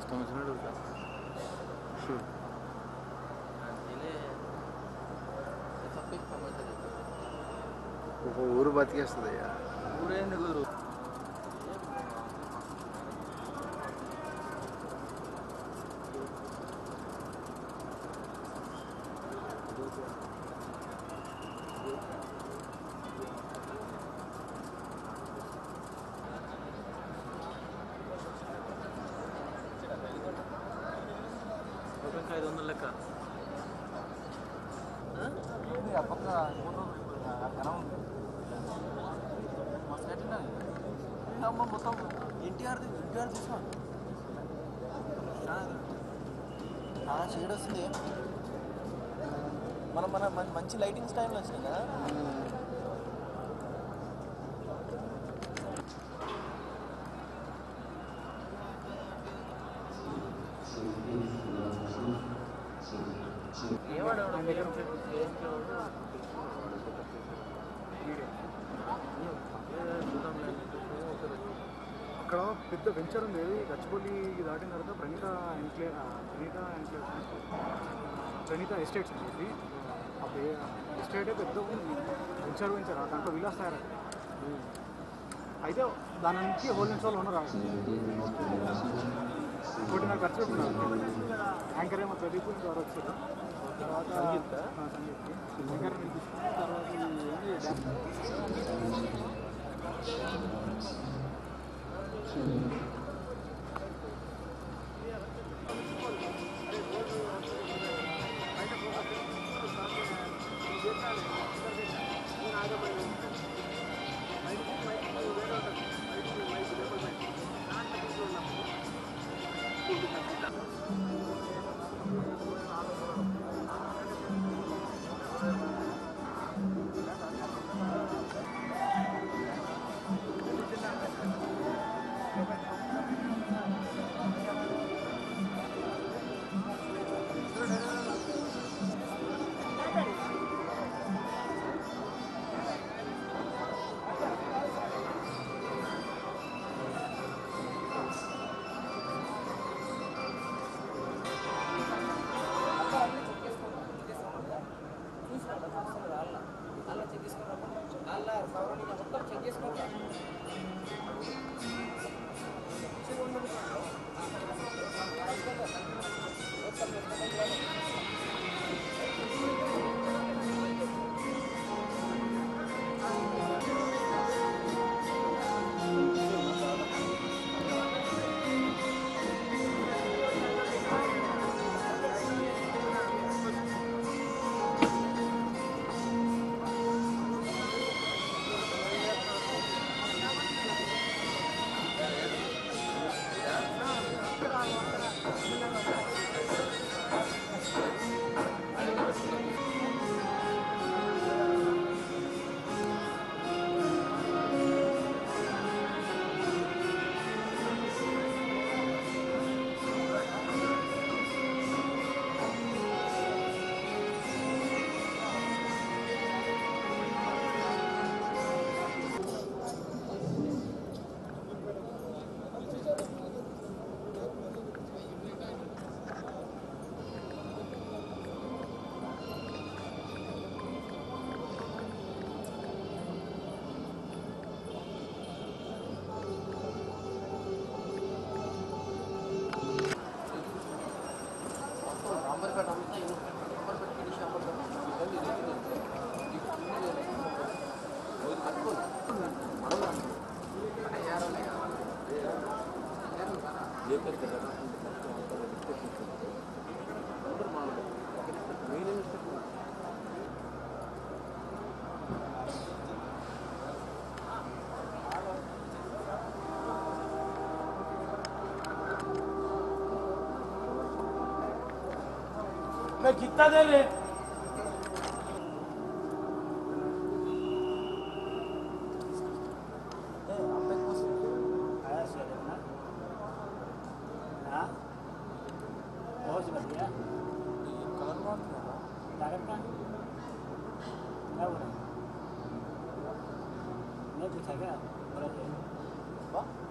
ఇష్టం వచ్చినట్టు ఉంటా ఒక ఊరు బతికేస్తుంది అయ్యా ఊరేందుకు ఊరు ఒకరికి ఐదు వందలు లెక్క మొత్తం ఎన్టీఆర్ ఎన్టీఆర్ చూసా చాలా షేడ్ వస్తుంది మనం మన మన- మంచి లైటింగ్ స్టైల్లో వచ్చినాయి కదా అక్కడ పెద్ద వెంచర్ ఉంది అది గచ్చిబౌలి దాటిన తర్వాత ప్రణీత ఎన్క్లే ఆ, ప్రణీత ఎన్క్లే ప్రణీత ఎస్టేట్స్ అని చెప్పి ఆ పే ఎస్టేటే పెద్ద ఉంది వెంచర్ వెంచర్ దాంట్లో విలాస్ తయారు అయితే దాని నుంచి హోల్ నుంచి వాళ్ళు ఉన్నారు కోటిన్నర ఖర్చు పెట్టుకున్నారు యాంకర్ ఏమో ప్రదీప్ ఇంకెవరు వచ్చారు తర్వాత సంగీత? ఆ, సంగీత్కి యాంకర్ వినిపించుకుని తర్వాత ఈ ఏంది డ్యాన్స్ मैं कितना दे रहे बहुत बढ़िया कलर कौन था तारक का क्या बोला मैं पूछा क्या बोला वाह